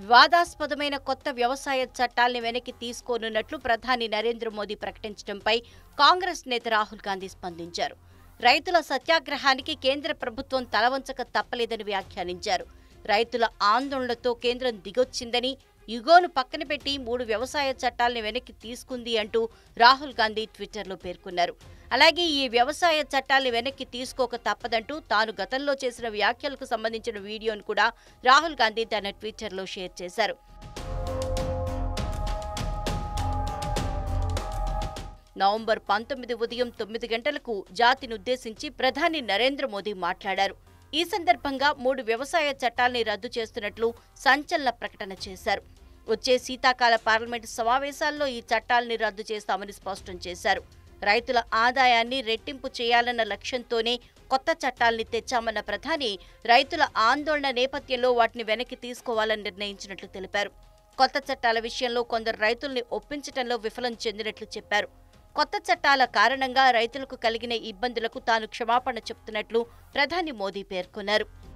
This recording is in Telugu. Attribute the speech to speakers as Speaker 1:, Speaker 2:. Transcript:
Speaker 1: వివాదాస్పదమైన కొత్త వ్యవసాయ చట్టాల్ని వెనక్కి తీసుకోనున్నట్లు ప్రధాని నరేంద్ర మోదీ ప్రకటించడంపై కాంగ్రెస్ నేత రాహుల్ గాంధీ స్పందించారు రైతుల సత్యాగ్రహానికి కేంద్ర ప్రభుత్వం తలవంచక తప్పలేదని వ్యాఖ్యానించారు రైతుల ఆందోళనతో కేంద్రం దిగొచ్చిందని యుగోను పక్కన పెట్టి మూడు వ్యవసాయ చట్టాల్ని వెనక్కి తీసుకుంది అంటూ రాహుల్ గాంధీ ట్విట్టర్లో పేర్కొన్నారు అలాగే ఈ వ్యవసాయ చట్టాల్ని వెనక్కి తీసుకోక తప్పదంటూ తాను గతంలో చేసిన వ్యాఖ్యలకు సంబంధించిన వీడియోను కూడా రాహుల్ గాంధీ తన ట్విట్టర్లో షేర్ చేశారు నవంబర్ పంతొమ్మిది ఉదయం తొమ్మిది గంటలకు జాతినుద్దేశించి ప్రధాని నరేంద్ర మోదీ మాట్లాడారు ఈ సందర్భంగా మూడు వ్యవసాయ చట్టాల్ని రద్దు చేస్తున్నట్లు సంచలన ప్రకటన చేశారు వచ్చే శీతాకాల పార్లమెంటు సమావేశాల్లో ఈ చట్టాల్ని రద్దు చేస్తామని స్పష్టం చేశారు రైతుల ఆదాయాన్ని రెట్టింపు చేయాలన్న లక్ష్యంతోనే కొత్త చట్టాల్ని తెచ్చామన్న ప్రధాని రైతుల ఆందోళన నేపథ్యంలో వాటిని వెనక్కి తీసుకోవాలని నిర్ణయించినట్లు తెలిపారు కొత్త చట్టాల విషయంలో కొందరు రైతుల్ని ఒప్పించడంలో విఫలం చెందినట్లు చెప్పారు కొత్త చట్టాల కారణంగా రైతులకు కలిగిన ఇబ్బందులకు తాను క్షమాపణ చెప్తున్నట్లు ప్రధాని మోదీ పేర్కొన్నారు